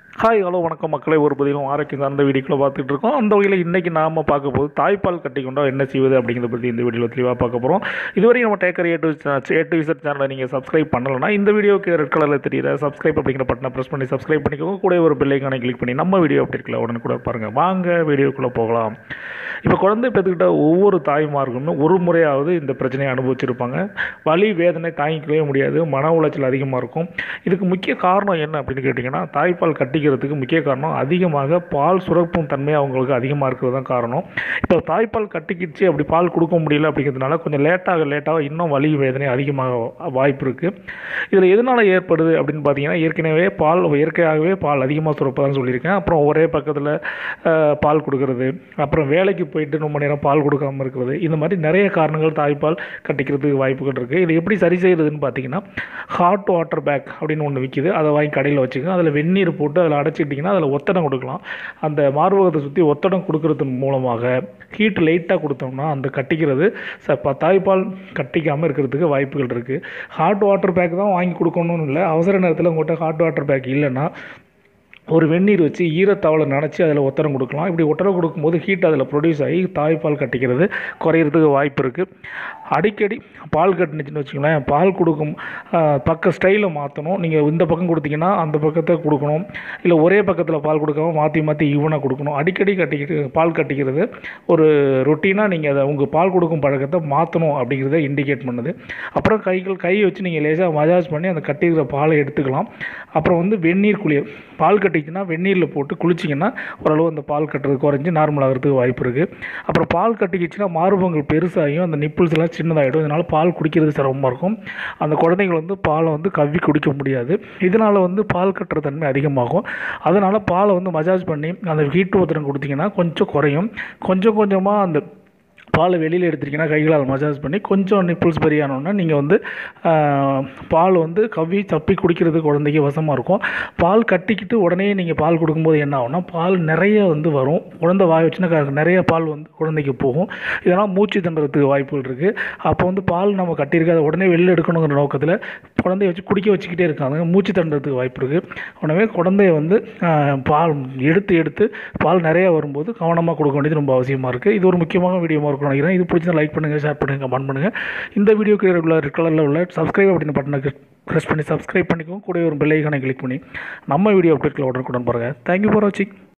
hi hello வணக்கம் மக்களே ஒரு பதிலும் ஆரோக்கியம் சார்ந்த வீடியோக்குள்ள பார்த்துட்டு இருக்கோம் அந்த வகையில் இன்றைக்கி நாம் பார்க்க போது தாய்ப்பால் கட்டி கொண்டா என்ன செய்வது அப்படிங்கிறத பற்றி இந்த வீடியோவில் தெளிவாக பார்க்க போகிறோம் இதுவரை நம்ம டேக்கர் ஏ டு ஏ டு விசட் சேனலை நீங்கள் சப்ஸ்கிரைப் பண்ணலைன்னா இந்த வீடியோக்கு ரெட் கலரில் தெரியுற சப்ஸ்கிரைப் அப்படிங்கிற பட்டனை ப்ரெஸ் பண்ணி சப்ஸ்கிரைப் பண்ணிக்கோங்க கூட ஒரு பெல்லைக்கானை கிளிக் பண்ணி நம்ம வீடியோ அப்படி இருக்கல உடனே கூட பாருங்கள் வாங்க வீடியோக்குள்ளே போகலாம் இப்போ குழந்தை பெற்றுக்கிட்ட ஒவ்வொரு தாய்மார்களுமே ஒரு முறையாவது இந்த பிரச்சனையை அனுபவிச்சிருப்பாங்க வலி வேதனை தாங்கிக்கவே முடியாது மன உளைச்சல் அதிகமாக இருக்கும் இதுக்கு முக்கிய காரணம் என்ன அப்படின்னு கேட்டிங்கன்னா தாய்ப்பால் கட்டிக்கிறதுக்கு முக்கிய காரணம் அதிகமாக பால் சுரப்பும் தன்மை அவங்களுக்கு அதிகமாக இருக்கிறது தான் காரணம் இப்போ தாய்ப்பால் கட்டிக்கிச்சு அப்படி பால் கொடுக்க முடியல அப்படிங்கிறதுனால கொஞ்சம் லேட்டாக லேட்டாக இன்னும் வலி வேதனை அதிகமாக வாய்ப்பு இருக்குது இதில் எதனால் ஏற்படுது அப்படின்னு பார்த்தீங்கன்னா ஏற்கனவே பால் இயற்கையாகவே பால் அதிகமாக சுரப்பதான்னு சொல்லியிருக்கேன் அப்புறம் ஒரே பக்கத்தில் பால் கொடுக்கறது அப்புறம் வேலைக்கு போயிட்டு ரொம்ப நேரம் பால் கொடுக்காம இருக்கிறது இந்த மாதிரி நிறைய காரணங்கள் தாய்ப்பால் கட்டிக்கிறதுக்கு வாய்ப்புகள் இருக்குது இது எப்படி சரி செய்கிறதுன்னு பார்த்தீங்கன்னா ஹாட் வாட்டர் பேக் அப்படின்னு ஒன்று விற்கிது அதை வாங்கி கடையில் வச்சுக்கோங்க அதில் வெந்நீர் போட்டு அதில் அடைச்சிட்டிங்கன்னா அதில் ஒத்தடம் கொடுக்கலாம் அந்த மார்பகத்தை சுற்றி ஒத்தடம் கொடுக்கறது மூலமாக ஹீட் லைட்டாக கொடுத்தோம்னா அந்த கட்டிக்கிறது ச ப- தாய்ப்பால் கட்டிக்காமல் இருக்கிறதுக்கு வாய்ப்புகள் இருக்குது ஹாட் வாட்டர் பேக் தான் வாங்கி கொடுக்கணும்னு இல்லை அவசர நேரத்தில் உங்கள்கிட்ட ஹாட் வாட்டர் பேக் இல்லைன்னா ஒரு வெந்நீர் வச்சு ஈரத்தாவலை நனைச்சி அதில் ஒத்தடம் கொடுக்கலாம் இப்படி ஒத்தடம் கொடுக்கும்போது ஹீட் அதில் ப்ரொடியூஸ் ஆகி தாய்ப்பால் கட்டிக்கிறது குறையிறதுக்கு வாய்ப்பு இருக்குது அடிக்கடி பால் கட்டுனுச்சுன்னு வச்சுங்களேன் பால் கொடுக்கும் ஆஹ், பக்க ஸ்டைலை மாற்றணும் நீங்கள் இந்த பக்கம் கொடுத்தீங்கன்னா அந்த பக்கத்தை கொடுக்கணும் இல்லை ஒரே பக்கத்தில் பால் கொடுக்காம மாற்றி மாற்றி ஈவனாக கொடுக்கணும் அடிக்கடி கட்டிக்கிட்டு பால் கட்டிக்கிறது ஒரு ரொட்டீனாக நீங்கள் அதை உங்கள் பால் கொடுக்கும் பழக்கத்தை மாற்றணும் அப்படிங்கிறத இண்டிகேட் பண்ணுது அப்புறம் கைகள் கை வச்சு நீங்கள் லேசாக மசாஜ் பண்ணி அந்த கட்டிக்கிற பாலை எடுத்துக்கலாம் அப்புறம் வந்து வெந்நீர் குளியல் பால் கட்டிச்சுன்னா வெந்நீரில் போட்டு குளிச்சிங்கன்னா ஓரளவு அந்த பால் கட்டுறது குறைஞ்சி நார்மல் ஆகிறதுக்கு வாய்ப்பு இருக்குது அப்புறம் பால் கட்டிக்கிச்சுன்னா மார்பகங்கள் பெருசாகியும் அந்த நிப்பிள்ஸ் எல்லாம் சின்னதாகிடும் இதனால் பால் குடிக்கிறது சிரமமாக இருக்கும் அந்த குழந்தைகள் வந்து பாலை வந்து கவ்வி குடிக்க முடியாது இதனால் வந்து பால் கட்டுற தன்மை அதிகமாகும் அதனால் பாலை வந்து மசாஜ் பண்ணி அந்த ஹீட் ஒத்தடம் கொடுத்தீங்கன்னா கொஞ்சம் குறையும் கொஞ்சம் கொஞ்சமாக அந்த பாலை வெளியில் எடுத்துட்டிங்கன்னா கைகளால் மசாஜ் பண்ணி கொஞ்சம் நிப்பிள்ஸ் பெரியானோன்னா நீங்கள் வந்து ஆஹ், பால் வந்து கவ்வி தப்பி குடிக்கிறது குழந்தைக்கு வசமாக இருக்கும் பால் கட்டிக்கிட்டு உடனே நீங்கள் பால் கொடுக்கும்போது என்ன ஆகும்னா பால் நிறைய வந்து வரும் குழந்தை வாய் வச்சுன்னா க- நிறைய பால் வந்து குழந்தைக்கு போகும் இதனால் மூச்சு தண்டுறதுக்கு வாய்ப்புகள் இருக்குது அப்போ வந்து பால் நம்ம கட்டியிருக்காத உடனே வெளில எடுக்கணுங்கிற நோக்கத்தில் குழந்தைய வச்சு குடிக்க வச்சுக்கிட்டே இருக்காங்க மூச்சு தண்டுறதுக்கு வாய்ப்பு இருக்குது உடனே குழந்தைய வந்து ஆஹ், பால் எடுத்து எடுத்து பால் நிறைய வரும்போது கவனமாக கொடுக்க வேண்டியது ரொம்ப அவசியமாக இருக்குது இது ஒரு முக்கியமான வீடியோவாக இருக்கும் நினைக்கிறேன் இது பிடிச்சா லைக் பண்ணுங்கள் ஷேர் பண்ணுங்கள் கமெண்ட் பண்ணுங்கள் இந்த வீடியோக்கு உள்ள ரெட் கலரில் உள்ள சப்ஸ்கிரைப் அப்படின்னு பட்டனை ப்ரெஸ் பண்ணி சப்ஸ்கிரைப் பண்ணிக்கோங்க கூட ஒரு பெல் ஐக்கானை கிளிக் பண்ணி நம்ம வீடியோ அப்டேட்டில் உடனுக்குடன் பாருங்கள் தேங்க்யூ ஃபார் வாட்சிங்